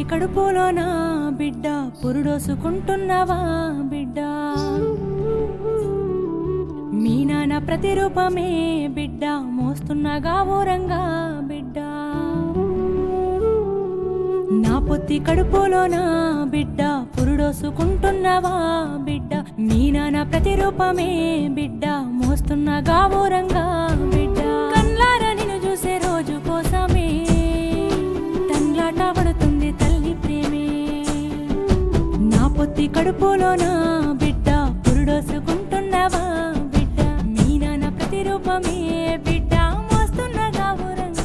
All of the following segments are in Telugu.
పొత్తి కడుపులోన బిడ్డ పురుడోసుకుంటున్నావా బిడ్డ మీ నాన్న ప్రతిరూపమే బిడ్డ మోస్తున్నగా ఊరంగా బిడ్డ నా పొత్తి కడుపులోన బిడ్డ పురుడోసుకుంటున్నావా బిడ్డ మీ నాన్న ప్రతిరూపమే బిడ్డ మోస్తున్నగా ఊరంగా బిడ్డ కన్లారా నిన్ను చూసే రోజు కోసమే తండ్లాట పడుతుంది తల్లి ప్రేమే నా పొత్తి కడుపులోన బిడ్డ పురుడోసుకుంటున్నావా బిడ్డ మీ నాన్న ప్రతిరూపమే బిడ్డ మోస్తున్నగా ఊరంగా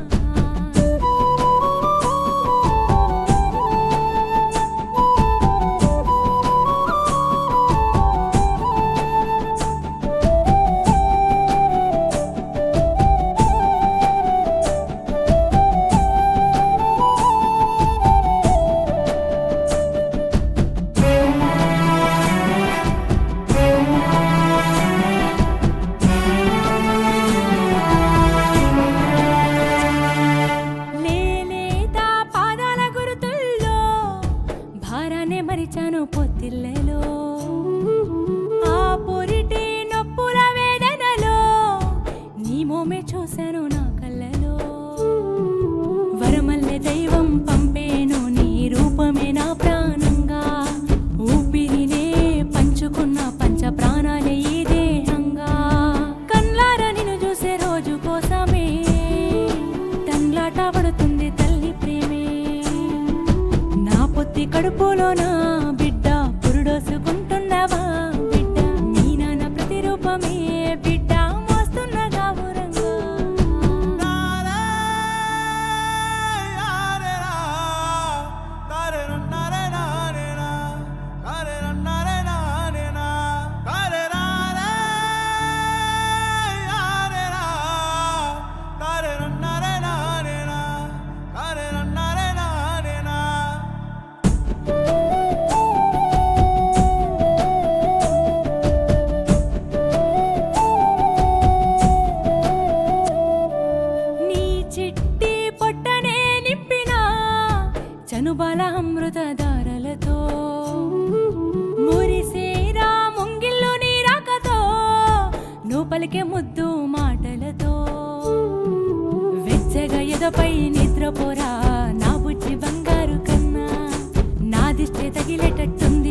లేలేదా పాదాల గురుతుల్లో భారాన్ని మరిచాను పొత్తిళ్ళలో ఆ పొరిటి నొప్పుల వేదనలో నీ మోమే చూశాను నా కళ్ళలో వరమల్లె దైవం పంపేను నీ రూపమే నా ప్రాణంగా ఊపిరినే పంచుకున్న పంచ ప్రాణాలే ఈ దేహంగా కన్లారా నిన్ను చూసే రోజు కోసమే తండ్లాట పడుతుంది తల్లి ప్రేమే నా పొత్తి కడుపులోన బిడ్డ పురుడోసుకుంటున్నావా బిడ్డ మీ నాన్న ప్రతిరూపమే బిడ్డ మోస్తున్నగా ఊరంగా నీ చిట్టి పొట్టనే నింపిన చనుబాల అమృత దారలతో మురిసేరా ముంగిల్లో నీ రాకతో నువ్వు పలికే ముద్దు మాటలతో వెచ్చగా ఎదపై నిద్రపోరా నా బుజ్జి బంగారు కన్నా నా దిష్టి తగిలేటట్టుంది